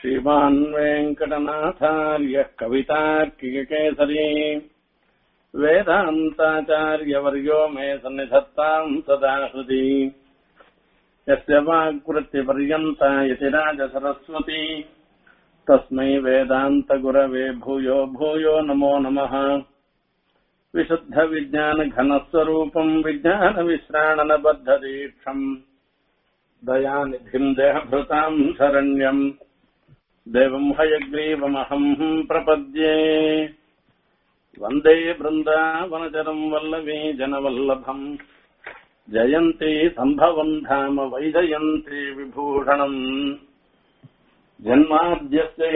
श्रीमान् वेङ्कटनाथार्यः कवितार्किककेसरी वेदान्ताचार्यवर्यो मे सन्निधत्ताम् सदा हृदि यस्य वाक्वृत्तिपर्यन्ता यतिराजसरस्वती तस्मै वेदान्तगुरवे भूयो भूयो नमो नमः विशुद्धविज्ञानघनस्वरूपम् विज्ञानविश्राणनबद्धदीक्षम् दयानिधिम् देहभृताम् शरण्यम् देवम् हयग्रीवमहम् प्रपद्ये वन्दे बृन्दावनचरम् वल्लवी जनवल्लभम् जयन्ती सम्भवम् धाम वैजयन्ती विभूषणम् जन्माद्यस्य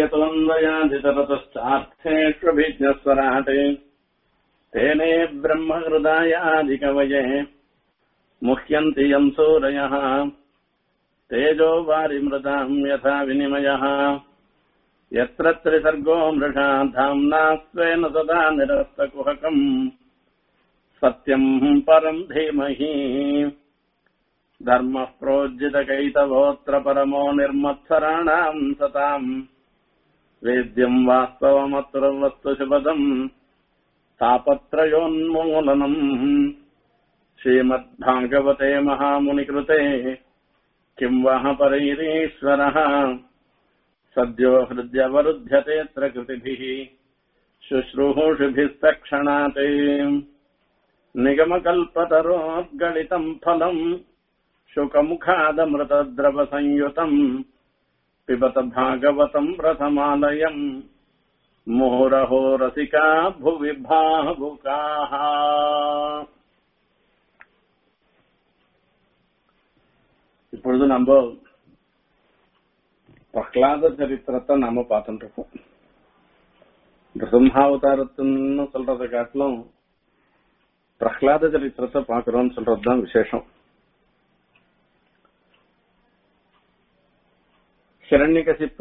यतोऽन्वयाधितरतश्चार्थेष्वभिज्ञस्वराटे तेने ब्रह्महृदायादिकवये मुह्यन्ति यम् सूरयः तेजो वारिमृताम् यथा विनिमयः यत्र त्रिसर्गो मृषा धाम्ना स्वेन सदा निरस्तकुहकम् सत्यम् परम् धीमहि धर्मः प्रोज्जितकैतवोऽत्र परमो निर्मत्सराणाम् सताम् वेद्यम् वास्तवमत्र वस्तुशुपदम् तापत्रयोन्मूलनम् श्रीमद्भागवते महामुनिकृते किम् वः परैरीश्वरः सद्यो हृद्यवरुध्यतेऽत्र कृतिभिः शुश्रूषुभिस्तक्षणात् निगमकल्पतरोद्गलितम् फलम् शुकमुखादमृतद्रवसंयुतम् पिबत भागवतम् रथमालयम् मुहुरहो रसिका भुवि भावुकाः இப்பொழுது நம்ம பிரகலாத சரித்திரத்தை நாம பார்த்துட்டு இருக்கோம் பிரசம்ஹாவதாரத்துன்னு சொல்றதை காட்டிலும் பிரகலாத சரித்திரத்தை பாக்குறோம்னு சொல்றதுதான் விசேஷம் ஹிரண்யகசிப்பு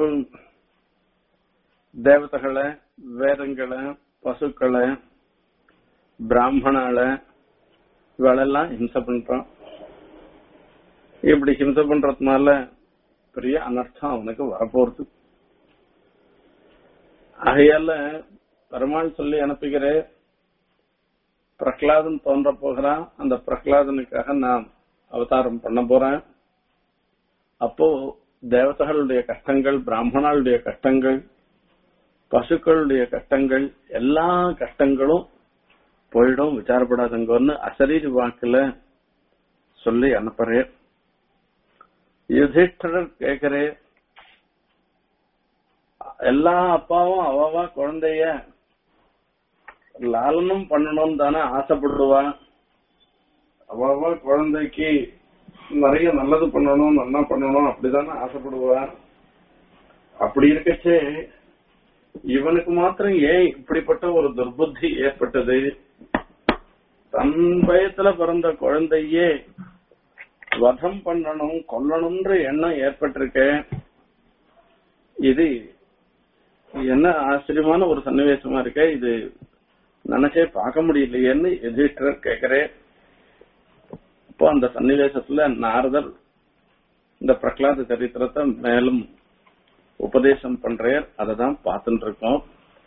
தேவதைகளை வேதங்களை பசுக்களை பிராமணால இவளெல்லாம் ஹிம்சை பண்றான் இப்படி ஹிம்சை பண்றதுனால பெரிய அனர்த்தம் அவனுக்கு வரப்போறது ஆகையால பெருமாள் சொல்லி அனுப்புகிற பிரகலாதன் தோன்ற போகிறான் அந்த பிரகலாதனுக்காக நான் அவதாரம் பண்ண போறேன் அப்போ தேவதைகளுடைய கஷ்டங்கள் பிராமணர்களுடைய கஷ்டங்கள் பசுக்களுடைய கஷ்டங்கள் எல்லா கஷ்டங்களும் போயிடும் விசாரப்படாதங்கன்னு அசரீரி வாக்குல சொல்லி அனுப்புறேன் யுதிஷ்டர் கேக்குறே எல்லா அப்பாவும் அவவா குழந்தைய லாலனும் பண்ணணும் தானே ஆசைப்படுவா அவவா குழந்தைக்கு நிறைய நல்லது பண்ணணும் நல்லா பண்ணணும் அப்படிதானே ஆசைப்படுவா அப்படி இருக்கச்சே இவனுக்கு மாத்திரம் ஏன் இப்படிப்பட்ட ஒரு துர்புத்தி ஏற்பட்டது தன் பயத்துல பிறந்த குழந்தையே வதம் பண்ணணும் கொல்லணும்ன்ற எண்ணம் ஏற்பட்டிருக்க இது என்ன ஆச்சரியமான ஒரு சன்னிவேசமா இருக்க இது நினைச்சே பார்க்க முடியலையேன்னு எதிர்டர் கேக்குறேன் இப்போ அந்த சன்னிவேசத்துல நாரதர் இந்த பிரகலாத சரித்திரத்தை மேலும் உபதேசம் பண்றார் அதை தான் பார்த்துட்டு இருக்கோம்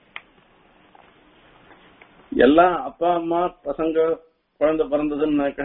எல்லா அப்பா அம்மா பசங்க குழந்தை பிறந்ததுன்னாக்க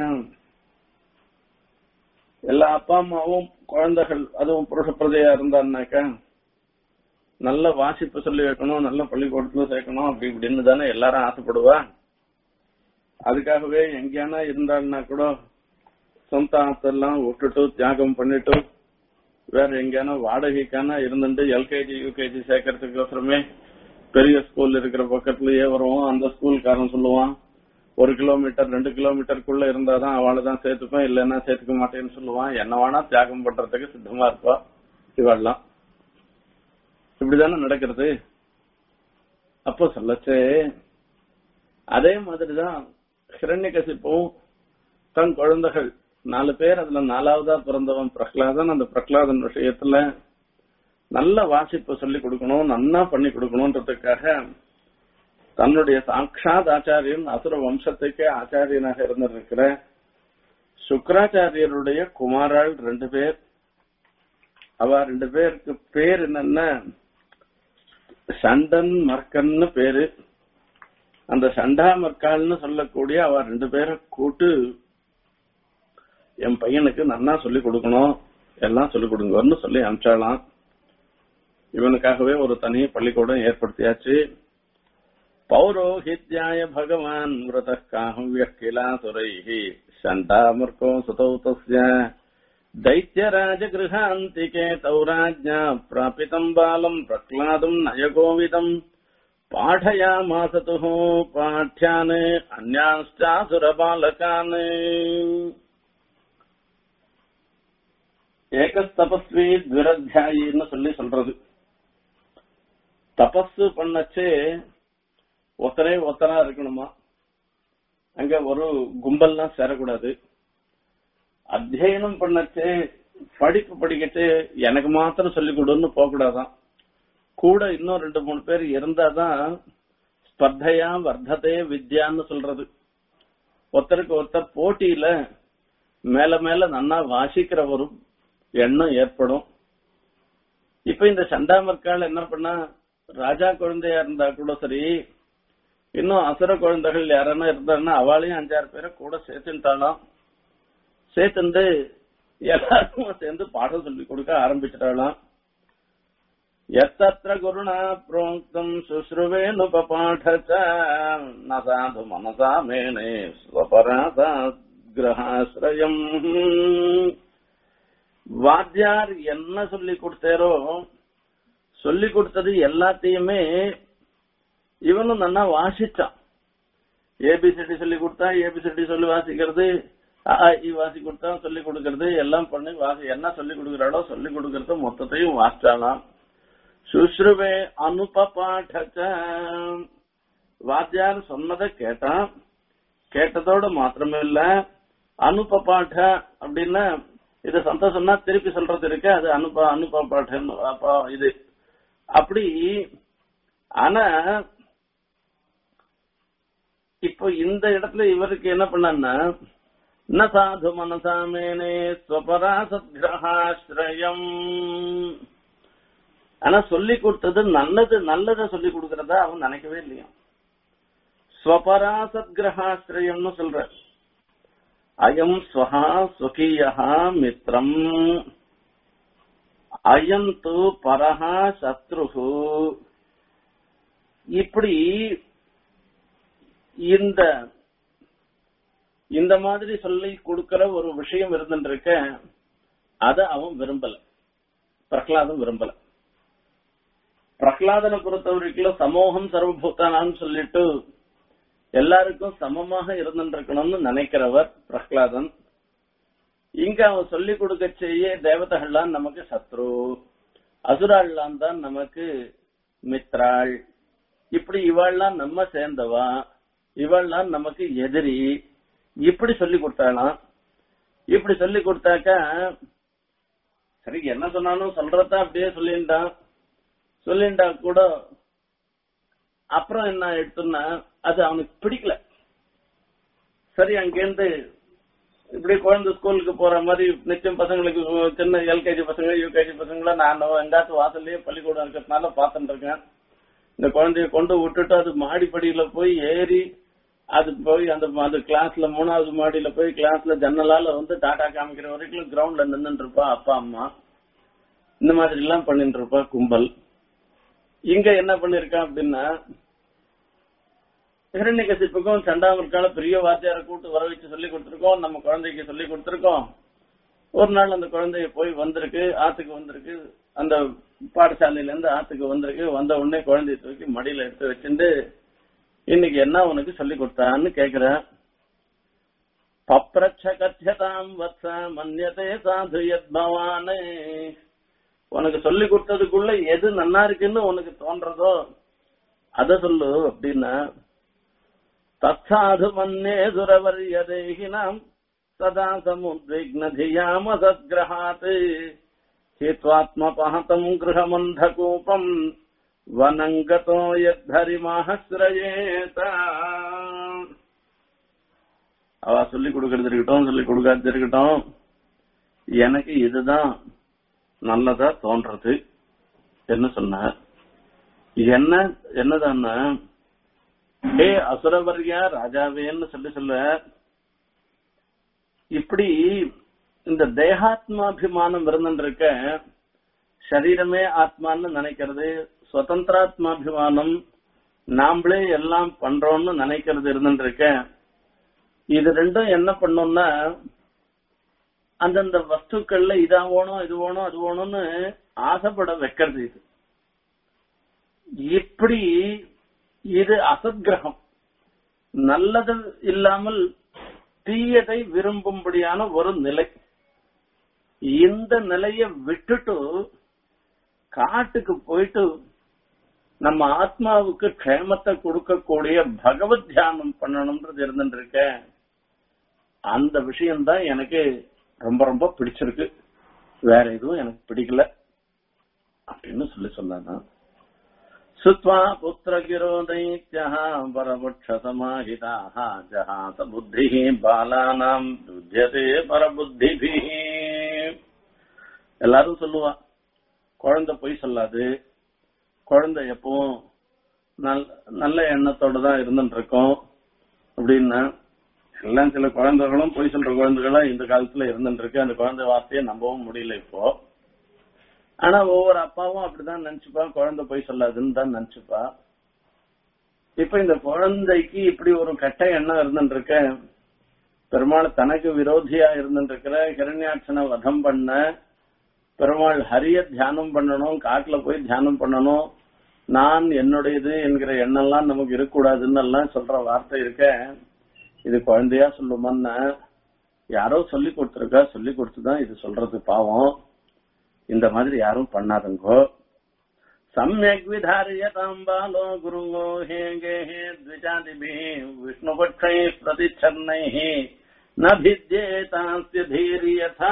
எல்லா அப்பா அம்மாவும் குழந்தைகள் அதுவும் புருஷ பிரதையா இருந்தான்னாக்க நல்ல வாசிப்பு சொல்லி வைக்கணும் நல்ல பள்ளிக்கூடத்துல சேர்க்கணும் அப்படி இப்படின்னு தானே எல்லாரும் ஆசைப்படுவா அதுக்காகவே எங்கேயானா இருந்தாள்னா கூட சொந்த ஆத்தெல்லாம் விட்டுட்டு தியாகம் பண்ணிட்டு வேற எங்கேயானா வாடகைக்கான இருந்துட்டு எல்கேஜி யூகேஜி சேர்க்கறதுக்கோசரமே பெரிய ஸ்கூல் இருக்கிற பக்கத்துலயே வருவோம் அந்த ஸ்கூல்காரன் சொல்லுவான் ஒரு கிலோமீட்டர் ரெண்டு கிலோமீட்டருக்குள்ள இருந்தாதான் அவளை தான் சேர்த்துப்பேன் இல்லைன்னா சேர்த்துக்க மாட்டேன்னு சொல்லுவான் என்ன வேணா தியாகம் பண்றதுக்கு சித்தமா இருப்பா இவெல்லாம் இப்படிதானே நடக்கிறது அப்போ சொல்லச்சே அதே மாதிரிதான் ஹிரண்யகசிப்பும் தன் குழந்தைகள் நாலு பேர் அதுல நாலாவதா பிறந்தவன் பிரகலாதன் அந்த பிரகலாதன் விஷயத்துல நல்ல வாசிப்பு சொல்லி கொடுக்கணும் நன்னா பண்ணி கொடுக்கணும்ன்றதுக்காக தன்னுடைய சாட்சாத் ஆச்சாரியன் அசுர வம்சத்துக்கே ஆச்சாரியனாக இருந்திருக்கிற சுக்கராச்சாரியருடைய குமாராள் ரெண்டு பேர் அவ ரெண்டு பேருக்கு பேர் என்னன்னா சண்டன் மர்க்கன்னு பேரு அந்த சண்டா மர்க்கால்னு சொல்லக்கூடிய அவ ரெண்டு பேரை கூட்டு என் பையனுக்கு நன்னா சொல்லி கொடுக்கணும் எல்லாம் சொல்லி கொடுங்கன்னு சொல்லி அனுப்பிச்சாலாம் இவனுக்காகவே ஒரு தனி பள்ளிக்கூடம் ஏற்படுத்தியாச்சு பௌரோஹித்யாய பகவான் விரத காஹவ்ய கிலாசுரைஹி சண்டாமர்கோ சுதௌ தஸ்ய दैत्यराजगृहान्तिके तौ राज्ञा प्रापितम् बालम् प्रह्लादम् नयगोविदम् पाठयामासतुः पाठ्यान् अन्यांश्चासुरबालकान् ஏகஸ்தபஸ்வி துரத்தியாயின்னு சொல்லி சொல்றது தபசு பண்ணச்சே ஒத்தரே ஒத்தரா இருக்கணுமா அங்க ஒரு கும்பல்லாம் சேரக்கூடாது அத்தியனம் பண்ணச்சே படிப்பு படிக்கச்சே எனக்கு மாத்திரம் சொல்லிக் கொடுன்னு போகக்கூடாதான் கூட இன்னும் ரெண்டு மூணு பேர் இருந்தாதான் ஸ்பர்தையா வர்த்ததே வித்யான்னு சொல்றது ஒருத்தருக்கு ஒருத்தர் போட்டியில மேல மேல நன்னா வாசிக்கிற ஒரு எண்ணம் ஏற்படும் இப்ப இந்த சண்டாமர்கால் என்ன பண்ணா ராஜா குழந்தையா இருந்தா கூட சரி இன்னும் அசுர குழந்தைகள் யாரன்னா இருந்தாருன்னா அவளையும் அஞ்சாறு பேரை கூட சேர்த்துட்டாலாம் சேர்த்துண்டு எல்லாருக்கும் சேர்ந்து பாடம் சொல்லி கொடுக்க ஆரம்பிச்சிட்டாலாம் எத்தத்திர குருணா புரோக்தம் சுஸ்ருவேனுபாட ந சாது மனசா மேனே ஸ்வபராதா கிரகாசிரயம் வாத்தியார் என்ன சொல்லி கொடுத்தாரோ சொல்லி கொடுத்தது எல்லாத்தையுமே இவனும் நல்லா வாசிச்சான் ஏபிசிடி சொல்லி கொடுத்தா ஏபிசிடி சொல்லி வாசிக்கிறது இ வாசி கொடுத்தா சொல்லி கொடுக்கறது எல்லாம் பண்ணி வாசி என்ன சொல்லி கொடுக்கறாளோ சொல்லி கொடுக்கறது மொத்தத்தையும் வாசிச்சாலாம் சுஸ்ருவே அனுபாட வாத்தியார் சொன்னதை கேட்டான் கேட்டதோட மாத்திரமே இல்ல அனுபாட அப்படின்னா இது சந்தோஷம்னா திருப்பி சொல்றது இருக்கு அது அனுப அனுபாட இது அப்படி ஆனா இப்போ இந்த இடத்துல இவருக்கு என்ன பண்ணான்னா ந சாது மனசாமேனே ஸ்வபராசத்கிரகாஸ்ரயம் ஆனா சொல்லி கொடுத்தது நல்லது நல்லத சொல்லி கொடுக்கறதா அவன் நினைக்கவே இல்லையா ஸ்வபராசத்கிரகாஸ்ரயம்னு சொல்ற அயம் ஸ்வஹா ஸ்வகீயா மித்ரம் அயம் து பரஹா சத்ருகு இப்படி இந்த இந்த மாதிரி சொல்லி கொடுக்கிற ஒரு விஷயம் இருந்துருக்க அத அவன் விரும்பல பிரகலாதம் விரும்பல பிரகலாதனை பொறுத்த வரைக்கும் சமூகம் சர்வபூத்தானான்னு சொல்லிட்டு எல்லாருக்கும் சமமாக இருந்துருக்கணும்னு நினைக்கிறவர் பிரகலாதன் இங்க அவன் சொல்லி கொடுக்க செய்ய தேவதைகள்லாம் நமக்கு சத்ரு அசுராள்லாம் தான் நமக்கு மித்ராள் இப்படி இவாள்லாம் நம்ம சேர்ந்தவா இவள்லாம் நமக்கு எதிரி இப்படி சொல்லி கொடுத்தாலாம் இப்படி சொல்லி கொடுத்தாக்கா சரி என்ன சொன்னாலும் சொல்றதா அப்படியே சொல்லிண்டான் சொல்லிண்டா கூட அப்புறம் என்ன எடுத்துன்னா அது அவனுக்கு பிடிக்கல சரி அங்கேருந்து இப்படி குழந்தை ஸ்கூலுக்கு போற மாதிரி நிச்சயம் பசங்களுக்கு சின்ன எல்கேஜி பசங்க யூகேஜி பசங்கள நான் எங்காச்சும் வாசல்லயே பள்ளிக்கூடம் இருக்கிறதுனால பாத்துட்டு இருக்கேன் இந்த குழந்தைய கொண்டு விட்டுட்டு அது மாடிப்படியில போய் ஏறி அது போய் அந்த அந்த கிளாஸ்ல மூணாவது மாடியில போய் கிளாஸ்ல ஜன்னலால வந்து டாடா காமிக்கிற வரைக்கும் கிரவுண்ட்ல நின்னுட்டு இருப்பா அப்பா அம்மா இந்த மாதிரி எல்லாம் பண்ணிட்டு இருப்பா கும்பல் இங்க என்ன பண்ணிருக்கான் அப்படின்னா ஹிரண்யகசிப்புக்கும் சண்டாமருக்கான பெரிய வாத்தியார கூட்டு வர வச்சு சொல்லி கொடுத்துருக்கோம் நம்ம குழந்தைக்கு சொல்லி கொடுத்துருக்கோம் ஒரு நாள் அந்த குழந்தைய போய் வந்திருக்கு ஆத்துக்கு வந்திருக்கு அந்த பாடசாலையில இருந்து ஆத்துக்கு வந்திருக்கு வந்த உடனே குழந்தைய தூக்கி மடியில எடுத்து வச்சுட்டு இன்னைக்கு என்ன உனக்கு சொல்லி கொடுத்தான்னு கேக்குற பப்ரட்ச கத்தியதாம் வத்ச மன்யதே சாது யத் பவானே உனக்கு சொல்லி கொடுத்ததுக்குள்ள எது நன்னா இருக்குன்னு உனக்கு தோன்றதோ அத சொல்லு அப்படின்னா தத்தாது மன்னே துரவரியதேகினாம் சதா சமுத்விக்னதியாம சத்கிரகாத் ஹேத்வாத்மபஹதம் கிரகமந்தகூபம் வனங்கதோ யத்தரிமாஹஸ்ரயேத அவ சொல்லி கொடுக்கறது இருக்கட்டும் சொல்லி கொடுக்காது இருக்கட்டும் எனக்கு இதுதான் நல்லதா தோன்றது என்ன சொன்னார் இது என்ன என்னதான்னா ஏ அசுரவர்யா ராஜாவேன்னு சொல்லி சொல்ல இப்படி இந்த தேகாத்மாபிமானம் இருந்துருக்க சரீரமே ஆத்மான்னு நினைக்கிறது சுதந்திராத்மாபிமானம் நாமளே எல்லாம் பண்றோம்னு நினைக்கிறது இருந்துருக்க இது ரெண்டும் என்ன பண்ணோம்னா அந்தந்த வஸ்துக்கள்ல இதா வேணும் இது வேணும் அது வேணும்னு ஆசைப்பட வைக்கிறது இது இப்படி இது அசத்கிரகம் நல்லது இல்லாமல் தீயதை விரும்பும்படியான ஒரு நிலை இந்த நிலைய விட்டுட்டு காட்டுக்கு போயிட்டு நம்ம ஆத்மாவுக்கு க்ஷேமத்தை கொடுக்கக்கூடிய பகவத் தியானம் பண்ணணும்ன்றது இருந்துட்டு இருக்க அந்த விஷயம்தான் எனக்கு ரொம்ப ரொம்ப பிடிச்சிருக்கு வேற எதுவும் எனக்கு பிடிக்கல அப்படின்னு சொல்லி சொன்னாங்க சுத்வா புத்திரகிரோ தைத்யா பரபட்ச சமாஹிதாக ஜஹாத புத்தி பாலானாம் துத்தியதே பரபுத்திபி எல்லாரும் சொல்லுவா குழந்தை பொய் சொல்லாது குழந்தை எப்பவும் நல்ல எண்ணத்தோட தான் இருந்துட்டு இருக்கோம் அப்படின்னா எல்லாம் சில குழந்தைகளும் பொய் சொல்ற குழந்தைகளும் இந்த காலத்துல இருந்துட்டு இருக்கு அந்த குழந்தை வார்த்தையை நம்பவும் முடியல இப்போ ஆனா ஒவ்வொரு அப்பாவும் அப்படிதான் நினைச்சுப்பா குழந்தை பொய் சொல்லாதுன்னு தான் நினைச்சுப்பா இப்ப இந்த குழந்தைக்கு இப்படி ஒரு கெட்ட எண்ணம் இருந்துட்டு இருக்க பெருமாள் தனக்கு விரோதியா இருந்துட்டு இருக்கிற ஹிரண்யாட்சனை வதம் பண்ண பெருமாள் ஹரிய தியானம் பண்ணணும் காட்டுல போய் தியானம் பண்ணணும் நான் என்னுடையது என்கிற எண்ணம்லாம் நமக்கு இருக்கக்கூடாதுன்னு எல்லாம் சொல்ற வார்த்தை இருக்க இது குழந்தையா சொல்லுமான்னா யாரோ சொல்லி கொடுத்துருக்கா சொல்லி கொடுத்துதான் இது சொல்றது பாவம் இந்த மாதிரி யாரும் பண்ணாதுங்கோ சமயக் விதாரியதாம் பாலோ குருங்கோ ஹே கே ஹே த்விஜாதிபி விஷ்ணுபட்சை பிரதிச்சன்னை நபித்யேதாஸ்ய தீரியதா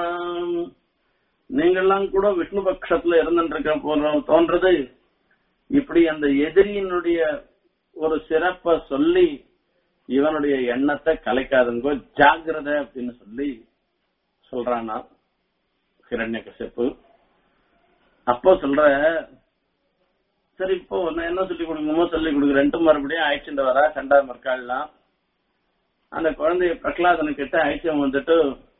நீங்கெல்லாம் கூட விஷ்ணு பட்சத்துல இருந்துருக்க போல தோன்றது இப்படி அந்த எதிரியினுடைய ஒரு சிறப்ப சொல்லி இவனுடைய எண்ணத்தை கலைக்காதுங்கோ ஜாகிரத அப்படின்னு சொல்லி சொல்றானா ஹிரண்ய கசிப்பு அப்போ சொல்ற சரி இப்போ நான் என்ன சொல்லி கொடுக்கணுமோ சொல்லி கொடுக்குறேன்ட்டு மறுபடியும் அழைச்சிட்டு வரா சண்டா மற்காள்லாம் அந்த குழந்தைய பிரகலாதனு கிட்ட அழைச்சம் வந்துட்டு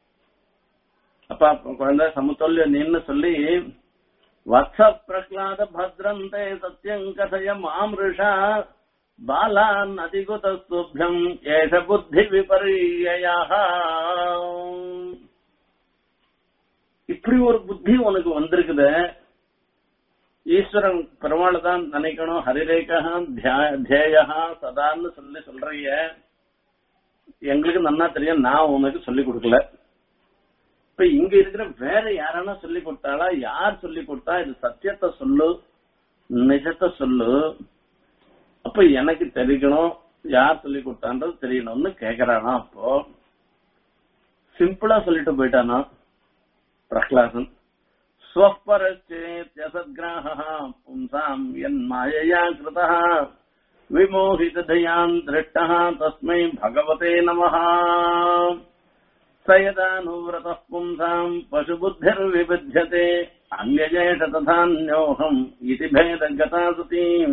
அப்பா குழந்தை சமத்தொல்ல நின்னு சொல்லி வத்ச பிரகலாத பத்ரந்தே சத்தியம் கதய மாமிருஷா பாலான் அதிகுதஸ்துபியம் ஏஷ புத்தி விபரீயா இப்படி ஒரு புத்தி உனக்கு வந்திருக்குத ஈஸ்வரன் பெருமாள் தான் நினைக்கணும் ஹரிரேகா தியேயா சதான்னு சொல்லி சொல்றீங்க எங்களுக்கு நன்னா தெரியும் நான் உனக்கு சொல்லி கொடுக்கல இப்ப இங்க இருக்கிற வேற யாரானா சொல்லி கொடுத்தாளா யார் சொல்லி கொடுத்தா இது சத்தியத்தை சொல்லு நிஜத்தை சொல்லு அப்ப எனக்கு தெரியணும் யார் சொல்லி கொடுத்தான்றது தெரியணும்னு கேக்குறானா அப்போ சிம்பிளா சொல்லிட்டு போயிட்டானா பிரஹ்லாதன் ஸ்வப்பரச்சேத்யசத்கிராஹ பும்சாம் என் மாயையா கிருதः விமோகிததயான் திருஷ்டः தஸ்மை பகவதே நமः स यदानुव्रतः पुंसाम् पशुबुद्धिर्विबध्यते अन्यजेष तथान्योऽहम् इति भेदगता सतीम्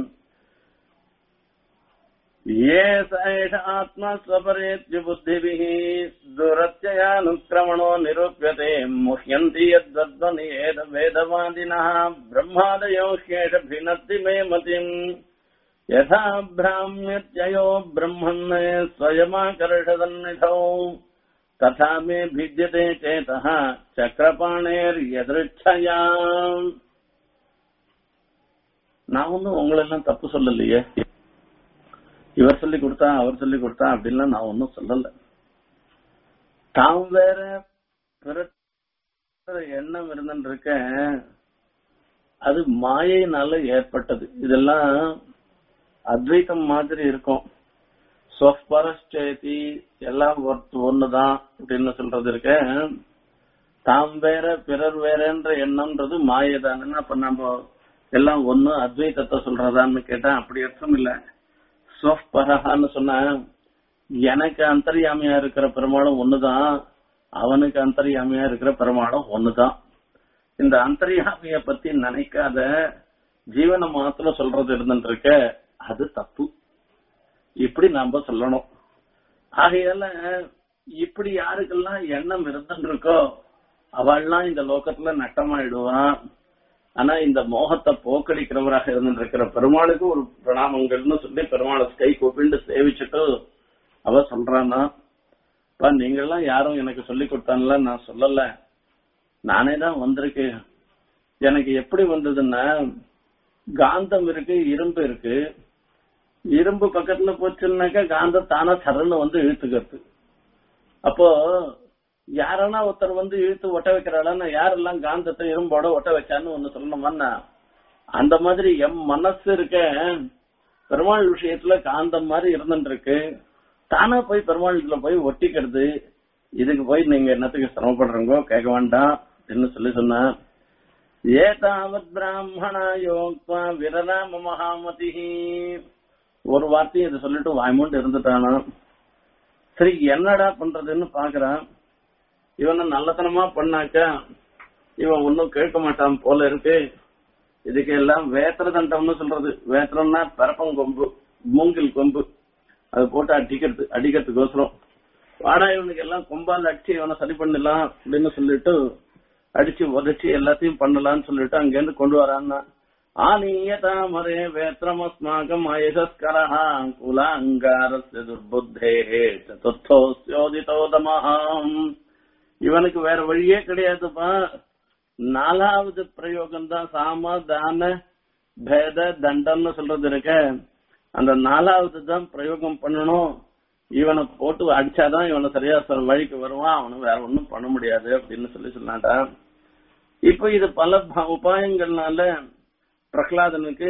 ये स एष आत्मा स्वपरेत्य बुद्धिभिः दुरत्ययानुक्रमणो निरूप्यते मुह्यन्ति यद्वद्वनियेद वेदवादिनः ब्रह्मादयो ह्येष भिनत्ति मे मतिम् यथा भ्राम्यत्ययो ब्रह्मन् स्वयमाकर्षदन्निधौ तथा मे भिद्यते चेतः சக்கரபாணேர்யதிருச்சயா நான் ஒன்னும் உங்களெல்லாம் தப்பு சொல்லலையே இவர் சொல்லி கொடுத்தா அவர் சொல்லி கொடுத்தா அப்படின்லாம் நான் ஒன்னும் சொல்லல தாம் வேற பிற எண்ணம் இருந்துட்டு இருக்க அது மாயையினால ஏற்பட்டது இதெல்லாம் அத்வைத்தம் மாதிரி இருக்கும் ஸ்வஸ்பரஸ்சேதி எல்லாம் ஒண்ணுதான் அப்படின்னு சொல்றது இருக்க தாம் வேற பிறர் வேறன்ற எண்ணம்ன்றது மாயதானு அப்ப நம்ம எல்லாம் ஒண்ணு அத்வைத்தத்தை சொல்றதான்னு கேட்டா அப்படி அர்த்தம் இல்ல ஸ்வஸ்பரஹான்னு சொன்னா எனக்கு அந்தரியாமையா இருக்கிற பெருமாளும் ஒண்ணுதான் அவனுக்கு அந்தரியாமையா இருக்கிற பெருமாளும் ஒண்ணுதான் இந்த அந்தரியாமிய பத்தி நினைக்காத ஜீவனை மாத்திரம் சொல்றது இருந்துட்டு இருக்க அது தப்பு இப்படி நாம சொல்லணும் ஆகையால இப்படி யாருக்கெல்லாம் எண்ணம் இருந்துட்டு இருக்கோ அவள்லாம் இந்த லோகத்துல நட்டமாயிடுவான் ஆனா இந்த மோகத்தை போக்கடிக்கிறவராக இருந்துட்டு இருக்கிற பெருமாளுக்கு ஒரு பிரணாமங்கள்னு சொல்லி பெருமாளை கை கூப்பிண்டு சேவிச்சுட்டு அவ சொல்றானா அப்பா நீங்கெல்லாம் யாரும் எனக்கு சொல்லி கொடுத்தான்ல நான் சொல்லல நானே தான் வந்திருக்கேன் எனக்கு எப்படி வந்ததுன்னா காந்தம் இருக்கு இரும்பு இருக்கு இரும்பு பக்கத்துல போச்சுன்னாக்கா காந்தம் தானா சரன்னு வந்து இழுத்துக்கிறது அப்போ யாரனா ஒருத்தர் வந்து இழுத்து ஒட்ட வைக்கிறாளா யாரெல்லாம் காந்தத்தை இரும்போட ஒட்ட வச்சான்னு ஒண்ணு சொல்லணுமான்னா அந்த மாதிரி எம் மனசு இருக்க பெருமாள் விஷயத்துல காந்தம் மாதிரி இருந்துட்டு இருக்கு தானா போய் பெருமாள் இதுல போய் ஒட்டிக்கிறது இதுக்கு போய் நீங்க என்னத்துக்கு சிரமப்படுறீங்கோ கேட்க வேண்டாம் என்று சொல்லி சொன்ன ஏதாவத் பிராமணா யோக்வா விரராம மகாமதி ஒரு வார்த்தையும் இதை சொல்லிட்டு வாய்மூண்டு இருந்துட்டானா சரி என்னடா பண்றதுன்னு பாக்குறான் இவனை நல்லத்தனமா பண்ணாக்க இவன் ஒன்னும் கேட்க மாட்டான் போல இருக்கு இதுக்கு எல்லாம் வேத்திர தண்டம்னு சொல்றது வேத்திரம்னா பரப்பங்கொம்பு மூங்கில் கொம்பு அது போட்டு அடிக்கிறது அடிக்கிறதுக்கோசரம் வாடா இவனுக்கு எல்லாம் கொம்பால் அடிச்சு இவனை சரி பண்ணிடலாம் அப்படின்னு சொல்லிட்டு அடிச்சு உதச்சி எல்லாத்தையும் பண்ணலாம்னு சொல்லிட்டு அங்கிருந்து கொண்டு வரான்னா ஆனீய தாமரே வேத்திரமஸ்மாகம் அயசஸ்கரஹா குலாங்காரஸ்ய துர்புத்தே சதுர்த்தோஸ்யோதிதோதமஹாம் இவனுக்கு வேற வழியே கிடையாதுப்பா நாலாவது பிரயோகம் தான் சாம தான பேத தண்டம்னு சொல்றது இருக்க அந்த நாலாவது தான் பிரயோகம் பண்ணணும் இவனை போட்டு அடிச்சாதான் இவனை சரியா சொல் வழிக்கு வருவான் அவனு வேற ஒண்ணும் பண்ண முடியாது அப்படின்னு சொல்லி சொன்னாடா இப்ப இது பல ப- உபாயங்கள்னால பிரகலாதனுக்கு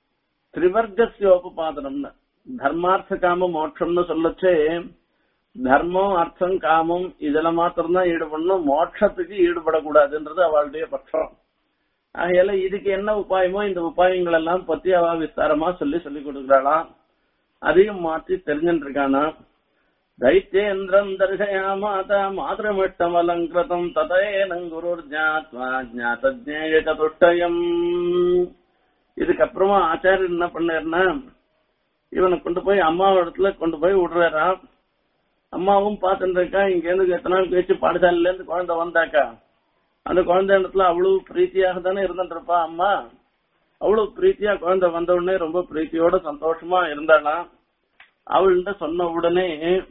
திரிவர்க்கசியோபாதனம்னு தர்மார்த்த காம மோட்சம்னு சொல்லச்சே தர்மம் அர்த்தம் காமம் இதுல மாத்திரம்தான் ஈடுபடணும் மோட்சத்துக்கு ஈடுபடக்கூடாதுன்றது அவளுடைய பட்சம் ஆகையால இதுக்கு என்ன உபாயமோ இந்த உபாயங்கள் எல்லாம் பத்தி அவ விஸ்தாரமா சொல்லி சொல்லி கொடுக்குறாளாம் அதையும் மாற்றி தெரிஞ்சுட்டு இருக்கானா दैत्येन्द्रम् दर्शयामाता मातृमिष्टम् अलङ्कृतम् ततैनम् குருர்ஜாத்வா ஞாதஜ்ஞேய சதுஷ்டயம் இதுக்கப்புறமா ஆச்சாரியர் என்ன பண்ணாருன்னா இவனை கொண்டு போய் அம்மா இடத்துல கொண்டு போய் விடுறாராம் அம்மாவும் பார்த்துட்டு இருக்கா இங்க இருந்து எத்தனை நாள் கழிச்சு பாடசாலையில இருந்து குழந்தை வந்தாக்கா அந்த குழந்தை இடத்துல அவ்வளவு பிரீத்தியாக தானே இருந்துட்டு இருப்பா அம்மா அவ்வளவு பிரீத்தியா குழந்தை வந்த உடனே ரொம்ப பிரீத்தியோட சந்தோஷமா இருந்தாளாம் அவள்கிட்ட சொன்ன உடனே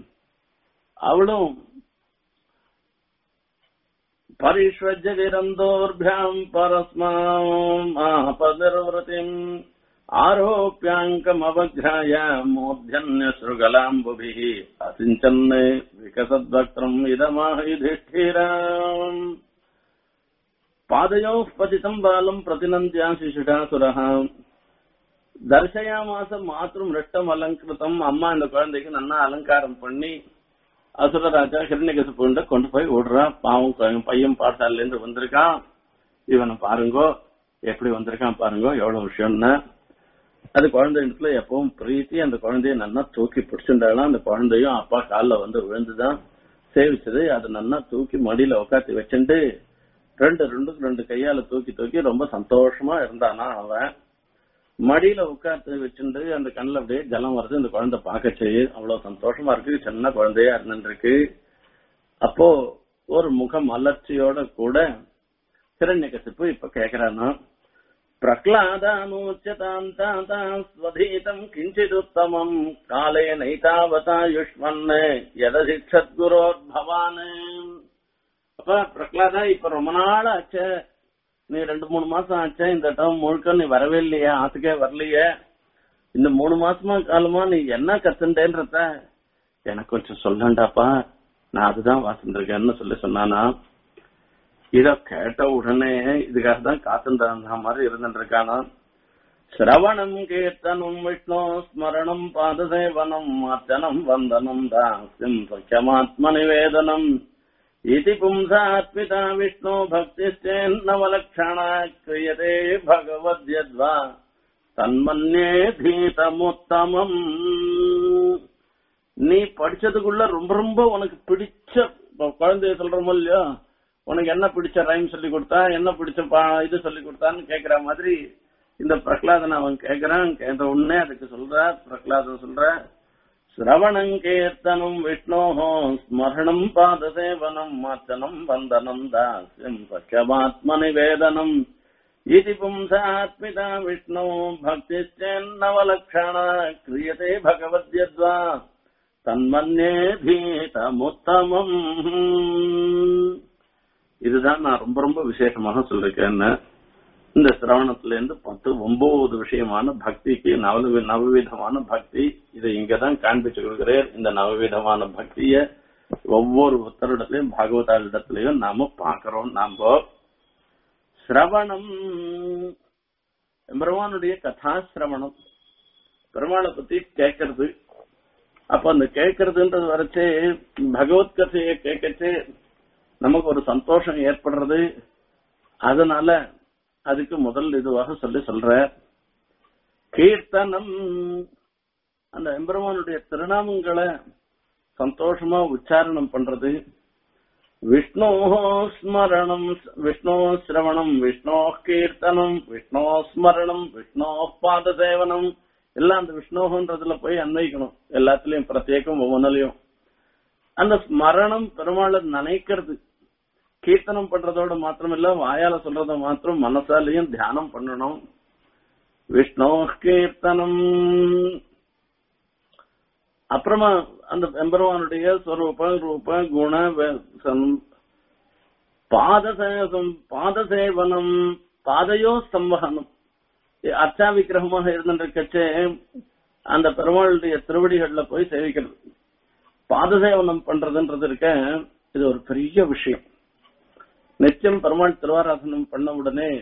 அவளும் பரிஷ்வஜகிரந்தோர்பியாம் பரஸ்மாம் ஆபதிர்வృతిம் ஆரோப்பியாங்கம் அவக்ராய மூர்ஜன்யஸ்ருகலாம்புபிः அசிஞ்சன் விகசத்வக்ரம் இதமாக யுதிஷ்டிராம் பாதயோः பதிதம் பாலம் பிரதிநந்தியா சிசுடாசுரः தர்சயாமாச மாத்திரம் ரெட்டம் அலங்கிருத்தம் அம்மா இந்த குழந்தைக்கு நல்லா அலங்காரம் பண்ணி அசுரராஜா ஹிரண்யகசிபுண்ட கொண்டு போய் விடுறா பாவம் குழந்தை- பையன் பாடசாலையில இருந்து வந்திருக்கான் இவனை பாருங்கோ எப்படி வந்திருக்கான் பாருங்கோ எவ்வளவு விஷயம்னா அது குழந்தை இடத்துல எப்பவும் பிரீத்தி அந்த குழந்தைய நல்லா தூக்கி பிடிச்சிருந்தாலும் அந்த குழந்தையும் அப்பா கால்ல வந்து விழுந்துதான் சேவிச்சது அது நல்லா தூக்கி மடியில உட்காத்தி வச்சுட்டு ரெண்டு ரெண்டுக்கு ரெண்டு கையால தூக்கி தூக்கி ரொம்ப சந்தோஷமா இருந்தானா அவன் மடியில உட்காந்து வச்சுட்டு அந்த கண்ணுல அப்படியே ஜலம் வருது இந்த குழந்தை பார்க்க செய்யுது அவ்வளவு சந்தோஷமா இருக்கு சின்ன குழந்தையா இருந்துருக்கு அப்போ ஒரு முக மலர்ச்சியோட கூட ஹிரண்யகசிப்பு இப்ப கேக்குறானா பிரகலாதானோச்சதாந்தாம் ஸ்வதீதம் கிஞ்சிதுத்தமம் காலே நைதாவதாயுஷ்மன் யதசிக்ஷத் குரோத்பவான் அப்ப பிரகலாதா இப்ப ரொம்ப நாள் ஆச்சு நீ ரெண்டு மூணு மாசம் ஆச்சே இந்த டைம் முழுக்க நீ வரவே இல்லையா ஆத்துக்கே வரலையே இந்த மூணு மாசமா காலமா நீ என்ன கத்துண்டேன்றத எனக்கு கொஞ்சம் சொல்லண்டாப்பா நான் அதுதான் வாசிந்திருக்கேன்னு சொல்லி சொன்னானா இத கேட்ட உடனே இதுக்காக தான் காத்துன்ற மாதிரி இருந்துட்டு இருக்கானா சிரவணம் கீர்த்தனம் விஷ்ணு ஸ்மரணம் பாதசேவனம் அர்ச்சனம் வந்தனம் தாஸ்யம் சக்கியமாத்ம நிவேதனம் इति पुंसात्मिता विष्णो भक्तिश्चेन्नवलक्षणा क्रियते भगवद्यद्वा தன்மன்னே தீதமுத்தமம் நீ படிச்சதுக்குள்ள ரொம்ப ரொம்ப உனக்கு பிடிச்ச இப்ப குழந்தைய சொல்றோமோ இல்லையோ உனக்கு என்ன பிடிச்ச ரைம் சொல்லி கொடுத்தா என்ன பிடிச்ச பா- இது சொல்லி கொடுத்தான்னு கேக்குற மாதிரி இந்த பிரகலாதன் அவன் கேக்குறான் கேட்ட உடனே அதுக்கு சொல்ற பிரகலாதன் சொல்ற சிரவணம் கீர்த்தனம் விஷ்ணோஹோ ஸ்மரணம் பாதசேவனம் மாச்சனம் வந்தனம் தாஸ்யம் சக்கியமாத்ம நிவேதனம் इति पुंसात्मिता विष्णो भक्तिश्चेन्नवलक्षणा क्रियते भगवद्यद्वा தன்மன்னே பீதமுத்தமம் இதுதான் நான் ரொம்ப ரொம்ப விசேஷமாக சொல்லிருக்கேன் இந்த சிரவணத்துல இருந்து பத்து ஒன்பது விஷயமான பக்திக்கு நவ நவவிதமான பக்தி இதை இங்கதான் காண்பிச்சு கொடுக்கிறேன் இந்த நவவிதமான பக்திய ஒவ்வொரு உத்தரிடத்திலையும் பாகவதாரிடத்திலையும் நாம பாக்குறோம் நாம சிரவணம் பெருமானுடைய கதாசிரவணம் பெருமாளை பத்தி கேட்கறது அப்ப அந்த கேட்கறதுன்றது வரைச்சே பகவத் கதையை கேட்கச்சே நமக்கு ஒரு சந்தோஷம் ஏற்படுறது அதனால அதுக்கு முதல் இதுவாக சொல்லி சொல்ற கீர்த்தனம் அந்த எம்பெருமானுடைய திருநாமங்களை சந்தோஷமா உச்சாரணம் பண்றது விஷ்ணோ ஸ்மரணம் விஷ்ணோ சிரவணம் விஷ்ணோ கீர்த்தனம் விஷ்ணோ ஸ்மரணம் விஷ்ணோ பாத சேவனம் எல்லாம் அந்த விஷ்ணோன்றதுல போய் அன்வைக்கணும் எல்லாத்துலயும் பிரத்யேகம் ஒவ்வொன்றுலயும் அந்த ஸ்மரணம் பெருமாளை நினைக்கிறது கீர்த்தனம் பண்றதோட மாத்திரம் இல்ல வாயால சொல்றத மாத்திரம் மனசாலையும் தியானம் பண்ணணும் விஷ்ணோ கீர்த்தனம் அப்புறமா அந்த எம்பெருமானுடைய ஸ்வரூப ரூப குண வே- சம்- பாதசேவம் பாதசேவனம் பாதையோ சம்வகனம் அர்ச்சா விக்கிரகமாக இருந்திருக்கச்சே அந்த பெருமாளுடைய திருவடிகள்ல போய் சேவிக்கிறது பாதசேவனம் பண்றதுன்றது இருக்க இது ஒரு பெரிய விஷயம் நித்தியம் பெருமாள் திருவாராசனம் பண்ண உடனே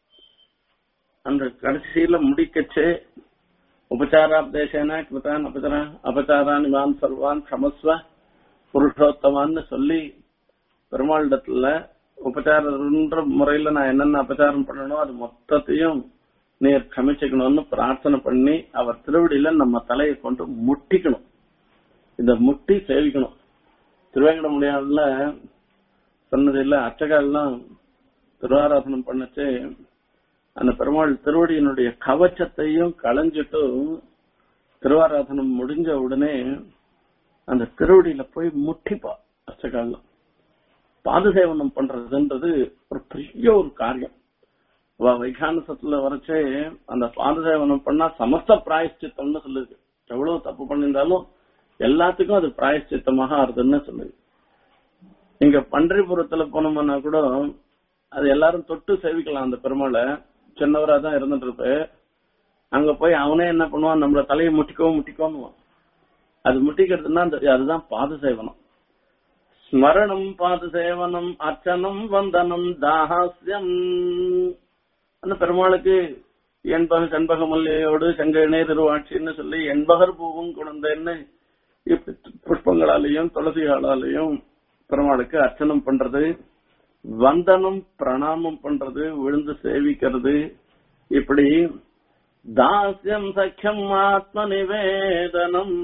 அந்த கடைசியில முடிக்கச்சே உபச்சாராப்தேசேன கிருதான் அபச்சார அபச்சாரான் இமான் சர்வான் க்ஷமஸ்வ புருஷோத்தமான்னு சொல்லி பெருமாளிடத்துல உபச்சாரன்ற முறையில நான் என்னென்ன அபச்சாரம் பண்ணணும் அது மொத்தத்தையும் நீர் க்ஷமிச்சுக்கணும்னு பிரார்த்தனை பண்ணி அவர் திருவடியில நம்ம தலையை கொண்டு முட்டிக்கணும் இந்த முட்டி சேவிக்கணும் திருவேங்கட முடியாதுல சொன்னது இல்ல அச்சகால்லாம் திருவாராசனம் பண்ணச்சு அந்த பெருமாள் திருவடியினுடைய கவச்சத்தையும் களைஞ்சிட்டு திருவாராதனம் முடிஞ்ச உடனே அந்த திருவடியில போய் முட்டிப்பா அச்சகாலம் பாதுசேவனம் பண்றதுன்றது ஒரு பெரிய ஒரு காரியம் அவ வைகானசத்துல வரைச்சே அந்த பாதுசேவனம் பண்ணா சமஸ்த பிராயஷ்சித்தம்னு சொல்லுது எவ்வளவு தப்பு பண்ணியிருந்தாலும் எல்லாத்துக்கும் அது பிராயஷ்சித்தமாக ஆறுதுன்னு சொல்லுது இங்க பன்றிபுரத்துல போனோம்னா கூட அது எல்லாரும் தொட்டு சேவிக்கலாம் அந்த பெருமாளை சின்னவரா தான் இருந்துட்டு இருப்ப அங்க போய் அவனே என்ன பண்ணுவான் நம்மள தலையை முட்டிக்கோ முட்டிக்கோன்னுவான் அது முட்டிக்கிறதுனா அந்த அதுதான் பாத சேவனம் ஸ்மரணம் பாத சேவனம் அர்ச்சனம் வந்தனம் தாஹாஸ்யம் அந்த பெருமாளுக்கு என்பக செண்பக மல்லியோடு செங்கனே திருவாட்சின்னு சொல்லி என்பகர் பூவும் குழந்தைன்னு இப்படி புஷ்பங்களாலையும் துளசிகளாலையும் பெருமாளுக்கு அர்ச்சனம் பண்றது வந்தனம் பிரணாமம் பண்றது விழுந்து சேவிக்கிறது இப்படி தாஸ்யம் சக்கியம் ஆத்ம நிவேதனம்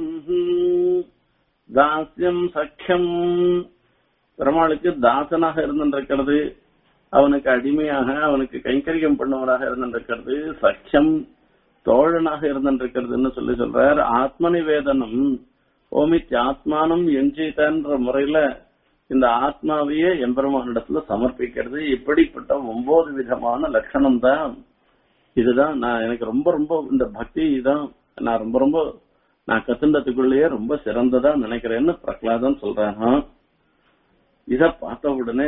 தாஸ்யம் சக்கியம் பெருமாளுக்கு தாசனாக இருந்திருக்கிறது அவனுக்கு அடிமையாக அவனுக்கு கைங்கரியம் பண்ணுவதாக இருந்திருக்கிறது சக்கியம் தோழனாக இருந்திருக்கிறதுன்னு சொல்லி சொல்றார் ஆத்ம நிவேதனம் ஓமித் ஆத்மானம் எஞ்சிதன்ற முறையில இந்த ஆத்மாவையே எம்பெருமானிடத்துல சமர்ப்பிக்கிறது இப்படிப்பட்ட ஒன்பது விதமான லட்சணம் தான் இதுதான் நான் எனக்கு ரொம்ப ரொம்ப இந்த பக்தி தான் நான் ரொம்ப ரொம்ப நான் கத்துண்டதுக்குள்ளேயே ரொம்ப சிறந்ததா நினைக்கிறேன்னு பிரகலாதன் சொல்றாங்க இத பார்த்த உடனே